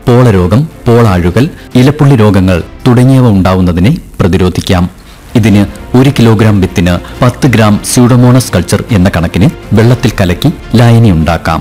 പോളരോഗം പോളാഴുകൽ ഇലപ്പുള്ളി രോഗങ്ങൾ തുടങ്ങിയവ ഉണ്ടാവുന്നതിനെ പ്രതിരോധിക്കാം ഇതിന് ഒരു കിലോഗ്രാം വിത്തിന് പത്ത് ഗ്രാം സ്യൂഡോമോണസ് കൾച്ചർ എന്ന കണക്കിന് വെള്ളത്തിൽ കലക്കി ലായനി ഉണ്ടാക്കാം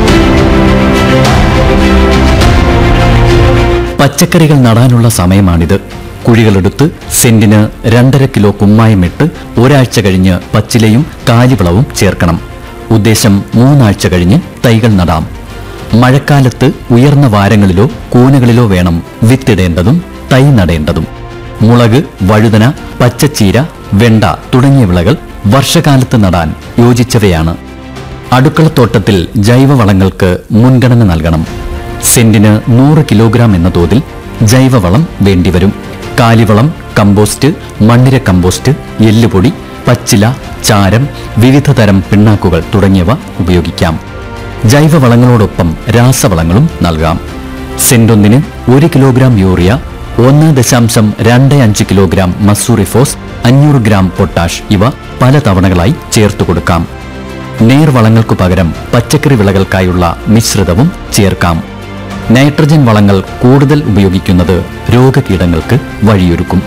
പച്ചക്കറികൾ നടാനുള്ള സമയമാണിത് കുഴികളെടുത്ത് സെന്റിന് രണ്ടര കിലോ കുമ്മായമിട്ട് ഒരാഴ്ച കഴിഞ്ഞ് പച്ചിലയും കാലിവളവും ചേർക്കണം ഉദ്ദേശം മൂന്നാഴ്ച കഴിഞ്ഞ് തൈകൾ നടാം മഴക്കാലത്ത് ഉയർന്ന വാരങ്ങളിലോ കൂനകളിലോ വേണം വിത്തിടേണ്ടതും തൈ നടേണ്ടതും മുളക് വഴുതന പച്ചച്ചീര വെണ്ട തുടങ്ങിയ വിളകൾ വർഷകാലത്ത് നടാൻ യോജിച്ചവയാണ് അടുക്കളത്തോട്ടത്തിൽ ജൈവവളങ്ങൾക്ക് മുൻഗണന നൽകണം സെന്റിന് നൂറ് കിലോഗ്രാം എന്ന തോതിൽ ജൈവവളം വേണ്ടിവരും കാലിവളം കമ്പോസ്റ്റ് മണ്ണിര കമ്പോസ്റ്റ് എല്ലുപൊടി പച്ചില ചാരം വിവിധ തരം പിണ്ണാക്കുകൾ തുടങ്ങിയവ ഉപയോഗിക്കാം ജൈവവളങ്ങളോടൊപ്പം രാസവളങ്ങളും നൽകാം സെന്റൊന്നിന് ഒരു കിലോഗ്രാം യൂറിയ ഒന്ന് ദശാംശം രണ്ട് അഞ്ച് കിലോഗ്രാം മസൂറിഫോസ് അഞ്ഞൂറ് ഗ്രാം പൊട്ടാഷ് ഇവ പല തവണകളായി ചേർത്തു കൊടുക്കാം നേർവളങ്ങൾക്കു പകരം പച്ചക്കറി വിളകൾക്കായുള്ള മിശ്രിതവും ചേർക്കാം നൈട്രജൻ വളങ്ങൾ കൂടുതൽ ഉപയോഗിക്കുന്നത് രോഗകീടങ്ങൾക്ക് വഴിയൊരുക്കും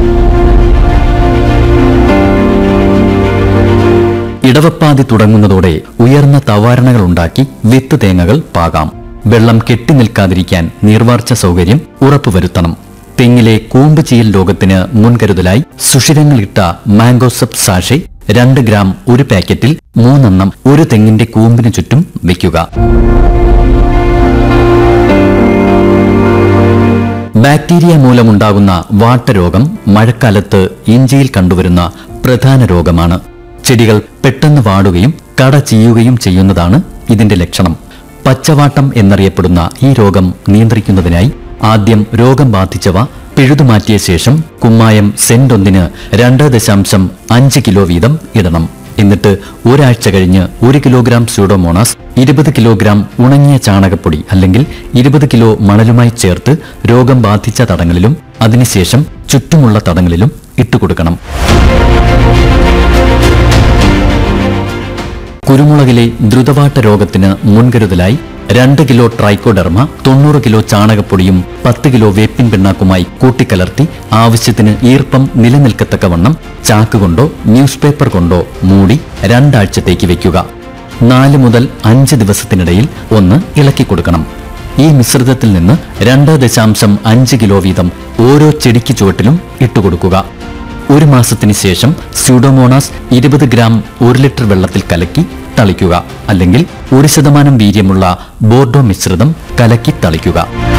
ഇടവപ്പാതി തുടങ്ങുന്നതോടെ ഉയർന്ന തവാരണകൾ ഉണ്ടാക്കി വിത്ത് തേങ്ങകൾ പാകാം വെള്ളം കെട്ടി നിൽക്കാതിരിക്കാൻ നീർവാർച്ച സൗകര്യം ഉറപ്പുവരുത്തണം തെങ്ങിലെ കൂമ്പ് ചീയൽ രോഗത്തിന് മുൻകരുതലായി സുഷിരങ്ങളിട്ട മാംഗോസപ്പ് സാഷെ രണ്ട് ഗ്രാം ഒരു പാക്കറ്റിൽ മൂന്നെണ്ണം ഒരു തെങ്ങിന്റെ കൂമ്പിന് ചുറ്റും വയ്ക്കുക ബാക്ടീരിയ മൂലമുണ്ടാകുന്ന വാട്ടരോഗം മഴക്കാലത്ത് ഇഞ്ചിയിൽ കണ്ടുവരുന്ന പ്രധാന രോഗമാണ് ചെടികൾ പെട്ടെന്ന് വാടുകയും കട ചെയ്യുകയും ചെയ്യുന്നതാണ് ഇതിന്റെ ലക്ഷണം പച്ചവാട്ടം എന്നറിയപ്പെടുന്ന ഈ രോഗം നിയന്ത്രിക്കുന്നതിനായി ആദ്യം രോഗം ബാധിച്ചവ പിഴുതുമാറ്റിയ ശേഷം കുമ്മായം സെന്റൊന്നിന് രണ്ട് ദശാംശം അഞ്ച് കിലോ വീതം ഇടണം എന്നിട്ട് ഒരാഴ്ച കഴിഞ്ഞ് ഒരു കിലോഗ്രാം സ്യൂഡോമോണാസ് ഇരുപത് കിലോഗ്രാം ഉണങ്ങിയ ചാണകപ്പൊടി അല്ലെങ്കിൽ ഇരുപത് കിലോ മണലുമായി ചേർത്ത് രോഗം ബാധിച്ച തടങ്ങളിലും അതിനുശേഷം ചുറ്റുമുള്ള തടങ്ങളിലും ഇട്ടുകൊടുക്കണം കുരുമുളകിലെ ദ്രുതവാട്ട രോഗത്തിന് മുൻകരുതലായി രണ്ട് കിലോ ട്രൈക്കോഡെർമ തൊണ്ണൂറ് കിലോ ചാണകപ്പൊടിയും പത്ത് കിലോ വേപ്പിൻ പിണ്ണാക്കുമായി കൂട്ടിക്കലർത്തി ആവശ്യത്തിന് ഈർപ്പം നിലനിൽക്കത്തക്കവണ്ണം ചാക്ക് കൊണ്ടോ ന്യൂസ് പേപ്പർ കൊണ്ടോ മൂടി രണ്ടാഴ്ചത്തേക്ക് വെക്കുക നാല് മുതൽ അഞ്ച് ദിവസത്തിനിടയിൽ ഒന്ന് ഇളക്കി കൊടുക്കണം ഈ മിശ്രിതത്തിൽ നിന്ന് രണ്ട് ദശാംശം അഞ്ച് കിലോ വീതം ഓരോ ചെടിക്ക് ചുവട്ടിലും ഇട്ടുകൊടുക്കുക ഒരു മാസത്തിന് ശേഷം സ്യൂഡോമോണാസ് ഇരുപത് ഗ്രാം ഒരു ലിറ്റർ വെള്ളത്തിൽ കലക്കി തളിക്കുക അല്ലെങ്കിൽ ഒരു ശതമാനം വീര്യമുള്ള ബോർഡോ മിശ്രിതം കലക്കി തളിക്കുക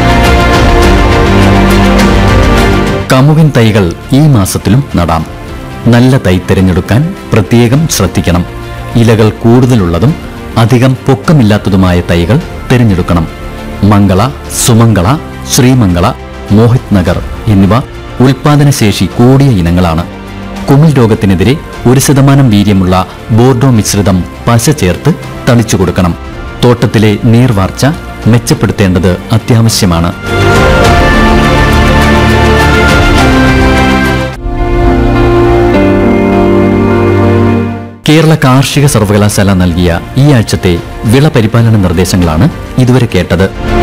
കമുകൻ തൈകൾ ഈ മാസത്തിലും നടാം നല്ല തൈ തിരഞ്ഞെടുക്കാൻ പ്രത്യേകം ശ്രദ്ധിക്കണം ഇലകൾ കൂടുതലുള്ളതും അധികം പൊക്കമില്ലാത്തതുമായ തൈകൾ തിരഞ്ഞെടുക്കണം മംഗള സുമംഗള ശ്രീമംഗള മോഹിത് നഗർ എന്നിവ ഉൽപാദനശേഷി കൂടിയ ഇനങ്ങളാണ് കുമിൾ രോഗത്തിനെതിരെ ഒരു ശതമാനം വീര്യമുള്ള ബോർഡോ മിശ്രിതം പശ ചേർത്ത് തളിച്ചു കൊടുക്കണം തോട്ടത്തിലെ നീർവാർച്ച മെച്ചപ്പെടുത്തേണ്ടത് അത്യാവശ്യമാണ് കേരള കാർഷിക സർവകലാശാല നൽകിയ ഈ ആഴ്ചത്തെ വിള പരിപാലന നിർദ്ദേശങ്ങളാണ് ഇതുവരെ കേട്ടത്